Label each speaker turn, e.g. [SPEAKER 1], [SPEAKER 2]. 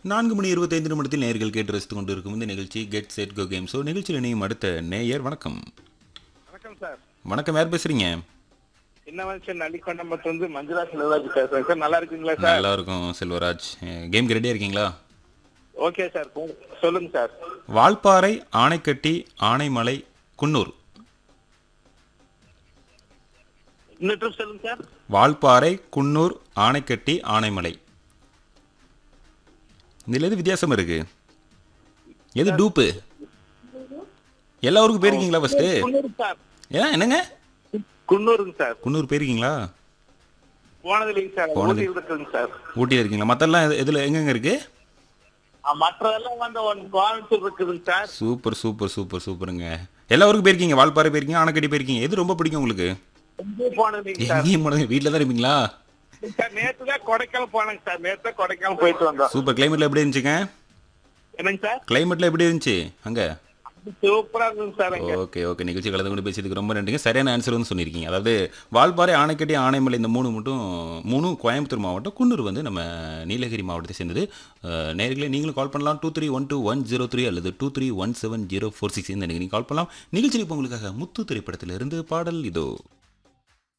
[SPEAKER 1] நான்கு மணி இருபத்தைந்து நிமிடத்தில் நேயர்கள் கேட்டு ரசித்துக் கொண்டிருக்கும் இந்த நிகழ்ச்சி get set go game show நிகழ்ச்சியில் இணையும் அடுத்த நேயர் வணக்கம்
[SPEAKER 2] வணக்கம் சார்
[SPEAKER 1] வணக்கம் யார் பேசுறீங்க
[SPEAKER 2] என்ன மனுஷன் நள்ளிக்கொண்டம்பத்து வந்து மஞ்சுளா செல்வராஜ் பேசுறேன் சார் நல்லா இருக்கீங்களா சார்
[SPEAKER 1] நல்லா இருக்கும் செல்வராஜ் கேம்க்கு ரெடியாக இருக்கீங்களா
[SPEAKER 2] ஓகே சார் உங்க- சொல்லுங்க சார்
[SPEAKER 1] வால்பாறை ஆனைக்கட்டி ஆனைமலை குன்னூர்
[SPEAKER 2] இன்னும் trip சொல்லுங்க சார்
[SPEAKER 1] வால்பாறை குன்னூர் ஆனைக்கட்டி ஆனைமலை இதில் எது வித்தியாசம் இருக்கு எது டூப்பு எல்லா ஊருக்கும் போயிருக்கீங்களா ஃபர்ஸ்ட்டு
[SPEAKER 2] குன்னூர் சார்
[SPEAKER 1] ஏன் என்னங்க
[SPEAKER 2] குன்னூருங்க சார்
[SPEAKER 1] குன்னூர் போயிருக்கீங்களா
[SPEAKER 2] போனது இல்லைங்க சார்
[SPEAKER 1] போனது-
[SPEAKER 2] ஊட்டியில் இருக்குங்க சார்
[SPEAKER 1] ஊட்டியில் இருக்கீங்களா மற்றெல்லாம் எது- எதுல எங்கெங்க இருக்கு
[SPEAKER 2] ஆ, மற்றதெல்லாம் வந்து ஒன் கோயம்புத்தூர் இருக்குதுங்க சார்
[SPEAKER 1] சூப்பர் சூப்பர் சூப்பர் சூப்பருங்க எல்லா ஊருக்கும் போயிருக்கீங்க வால்பாறை போயிருக்கீங்க ஆனைக்கட்டி போயிருக்கீங்க எது ரொம்ப பிடிக்கும் உங்களுக்கு
[SPEAKER 2] எங்கேயும் போனது இல்லைங்க சார்
[SPEAKER 1] எங்கேயும் போனது வீட்டில் தான் இருப்பீங்களா
[SPEAKER 2] சார் நேத்து தான் கொடைக்கானல் போனேங்க சார் நேத்து தான் கொடைக்கானல் போயிட்டு வந்தோம்
[SPEAKER 1] சூப்பர் கிளைமேட்ல எப்படி இருந்துச்சுங்க
[SPEAKER 2] என்னங்க சார்
[SPEAKER 1] கிளைமேட்ல எப்படி இருந்துச்சு அங்க
[SPEAKER 2] சூப்பரா இருந்துங்க சார் அங்க
[SPEAKER 1] ஓகே ஓகே நிகழ்ச்சி கலந்து கொண்டு பேசியதுக்கு ரொம்ப நன்றிங்க சரியான ஆன்சர் வந்து சொல்லியிருக்கீங்க அதாவது வால்பாறை ஆனைக்கட்டி ஆனைமலை இந்த மூணு மட்டும் மூணும் கோயம்புத்தூர் மாவட்டம் குன்னூர் வந்து நம்ம நீலகிரி மாவட்டத்தை சேர்ந்தது அஹ், நேயர்களே நீங்களும் கால் பண்ணலாம் two three one two one zero three அல்லது two three one seven zero four six இந்த நீங்கள் கால் பண்ணலாம் நிகழ்ச்சியில் இப்போ உங்களுக்காக முத்து திரைப்படத்திலிருந்து பாடல் இதோ